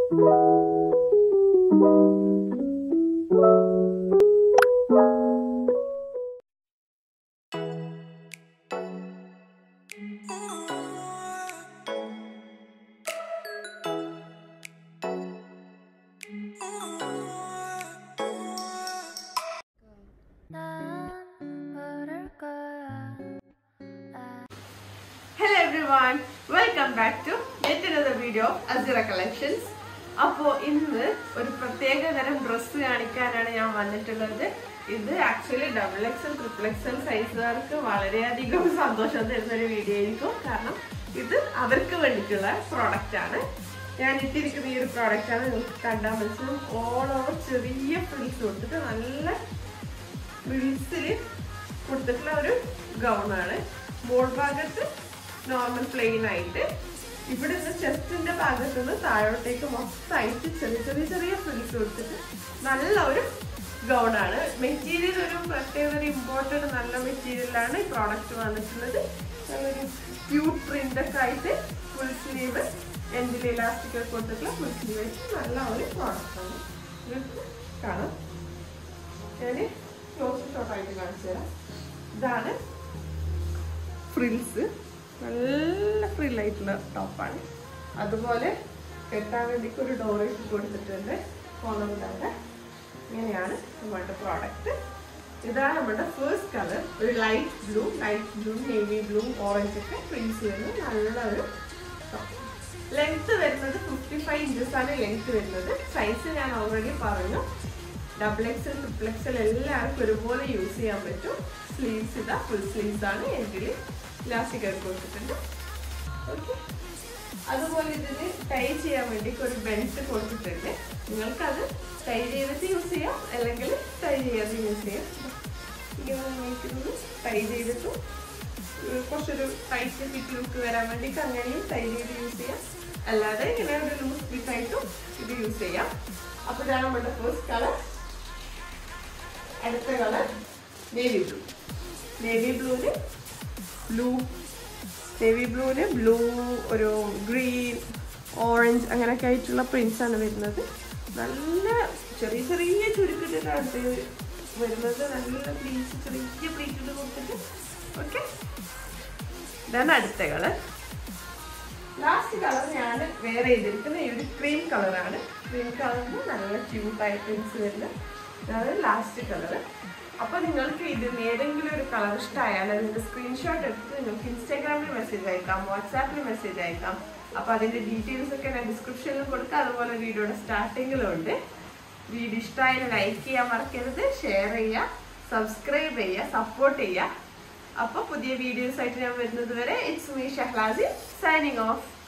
난 모를 거야. Hello everyone welcome back to yet another video Asira collections അപ്പോൾ ഇന്ന് ഒരു പ്രത്യേക തരം ഡ്രസ്സ് കാണിക്കാനാണ് ഞാൻ വന്നിട്ടുള്ളത് ഇത് actually double XL triple XL സൈസുകാർക്ക് വളരെയധികം സന്തോഷം തരുന്ന ഒരു വീഡിയോ ആയിരിക്കും കാരണം ഇത് അവർക്ക് വേണ്ടിയിട്ടുള്ള പ്രോഡക്റ്റ് ആണ് ഞാൻ ഇട്ടിരിക്കുന്ന ഈ ഒരു പ്രോഡക്റ്റ് ആണ് നിങ്ങൾക്ക് കണ്ടാൽ മനസ്സിലും ഓൾ ഓവർ ചെറിയ ഫ്രിൽസ് കൊടുത്തിട്ട് നല്ല ഫ്രിൽസിൽ കൊടുത്തിട്ടുള്ള ഒരു ഗൗണാണ് മോൾ ഭാഗത്ത് നോർമൽ പ്ലെയിൻ ആയിട്ട് ഇവിടെ നിന്ന് ചെസ്റ്റിന്റെ ഭാഗത്ത് നിന്ന് താഴോട്ടേക്ക് മൊത്തമായിട്ട് ചെറിയ ചെറിയ ചെറിയ ഫ്രിൽസ് കൊടുത്തിട്ട് നല്ല ഒരു ഗൗണാണ് മെറ്റീരിയൽ ഒരു പ്രത്യേക ഒരു ഇമ്പോർട്ടൻ്റ് നല്ല മെറ്റീരിയലാണ് ഈ പ്രോഡക്റ്റ് വന്നിട്ടുള്ളത് നല്ലൊരു ക്യൂട്ട് പ്രിന്റ് ഒക്കെ ആയിട്ട് ഫുൾ സ്ലീവ് എൻഡിൽ ഇലാസ്റ്റിക് ഒക്കെ കൊടുത്തിട്ടുള്ള ഫുൾ സ്ലീവ് ആയിട്ട് നല്ല ഒരു പ്രോഡക്റ്റ് ആണ് നിങ്ങൾക്ക് കാണാം ഞാൻ ക്ലോസ് ഷോട്ടായിട്ട് കാണിച്ചു തരാം ഇതാണ് ഫ്രിൽസ് നല്ല ഫ്രില്ലായിട്ടുള്ള ടോപ്പാണ് അതുപോലെ കെട്ടാൻ വേണ്ടിക്ക് ഒരു ഡോറേറ്റ് കൊടുത്തിട്ടുണ്ട് കോണമില്ലാതെ ഇങ്ങനെയാണ് നമ്മളുടെ പ്രോഡക്റ്റ് ഇതാണ് നമ്മുടെ ഫേസ്റ്റ് കളർ ഒരു light blue light blue navy blue orange ഒക്കെ പ്രിൻസ് വരുന്നത് നല്ലൊരു ലെങ്ത് വരുന്നത് ഫിഫ്റ്റി ഫൈവ് ഇഞ്ചസ് ആണ് ലെങ്ത് വരുന്നത് സൈസ് ഞാൻ ഓൾറെഡി പറഞ്ഞു ഡബിൾ എക്സൽ ട്രിപ്പിൾ എക്സൽ എല്ലാവർക്കും ഒരുപോലെ യൂസ് ചെയ്യാൻ പറ്റും സ്ലീവ്സ് ഇതാ ഫുൾ സ്ലീവ്സ് ആണ് എങ്കിൽ ഇലാസ്റ്റിക് ഒക്കെ കൊടുത്തിട്ടുണ്ട് ഓക്കെ അതുപോലെ ഇതിന് ടൈ ചെയ്യാൻ വേണ്ടി ഒരു ബെൽറ്റ് കൊടുത്തിട്ടുണ്ട് നിങ്ങൾക്കത് ടൈ ചെയ്തിട്ട് യൂസ് ചെയ്യാം അല്ലെങ്കിൽ ടൈ ചെയ്യാതെ യൂസ് ചെയ്യാം ഇങ്ങനെ നിൽക്കുന്നത് ടൈ ചെയ്തിട്ടും ഏർ കുറച്ചൊരു ടൈറ്റ് ഫിറ്റ് ലുക്ക് വരാൻ വേണ്ടിയിട്ട് അങ്ങനെയും ടൈ ചെയ്ത് യൂസ് ചെയ്യാം അല്ലാതെ ഇങ്ങനെ ഒരു ലൂസ് ഫിറ്റ് ആയിട്ടും ഇത് യൂസ് ചെയ്യാം അപ്പോൾ ഇതാണ് നമ്മുടെ ഫസ്റ്റ് കളർ അടുത്ത കളർ നേവി ബ്ലൂ നേവി ബ്ലൂവിന് ബ്ലൂ നേവി ബ്ലൂവിന് ബ്ലൂ ഒരു ഗ്രീൻ ഓറഞ്ച് അങ്ങനെയൊക്കെ ആയിട്ടുള്ള പ്രിന്റ്സ് ആണ് വരുന്നത് നല്ല ചെറിയ ചെറിയ ചുരുക്കിട്ടിട്ടാണ് ഇത് വരുന്നത് നല്ല പ്ലീസ് ചെറിയ പ്ലീറ്റിട്ട് കൊടുത്തിട്ട് ഓക്കെ ഇതാണ് അടുത്ത കളർ ലാസ്റ്റ് കളർ ഞാൻ വേറെ ചെയ്തിരിക്കുന്ന ഈ ഒരു ക്രീം കളറാണ് ക്രീം കളറിന് നല്ല ക്യൂട്ടായ പ്രിന്റ്സ് വരുന്ന അതാണ് ലാസ്റ്റ് കളർ അപ്പൊ നിങ്ങൾക്ക് ഇതിൽ ഏതെങ്കിലും ഒരു കളർ ഇഷ്ടമായാൽ അതിന്റെ സ്ക്രീൻഷോട്ട് എടുത്ത് നിങ്ങൾക്ക് ഇൻസ്റ്റാഗ്രാമിൽ മെസ്സേജ് അയക്കാം വാട്സാപ്പിൽ മെസ്സേജ് അയക്കാം അപ്പൊ അതിന്റെ ഡീറ്റെയിൽസ് ഒക്കെ ഞാൻ ഡിസ്ക്രിപ്ഷനിൽ കൊടുക്കാം അതുപോലെ വീഡിയോയുടെ സ്റ്റാർട്ടിങ്ങിലും ഉണ്ട് വീഡിയോ ഇഷ്ടമായാൽ ലൈക്ക് ചെയ്യാൻ മറക്കരുത് ഷെയർ ചെയ്യുക സബ്സ്ക്രൈബ് ചെയ്യുക സപ്പോർട്ട് ചെയ്യുക അപ്പൊ പുതിയ വീഡിയോസ് ആയിട്ട് ഞാൻ വരുന്നത് വരെ it's me Shahlasi signing of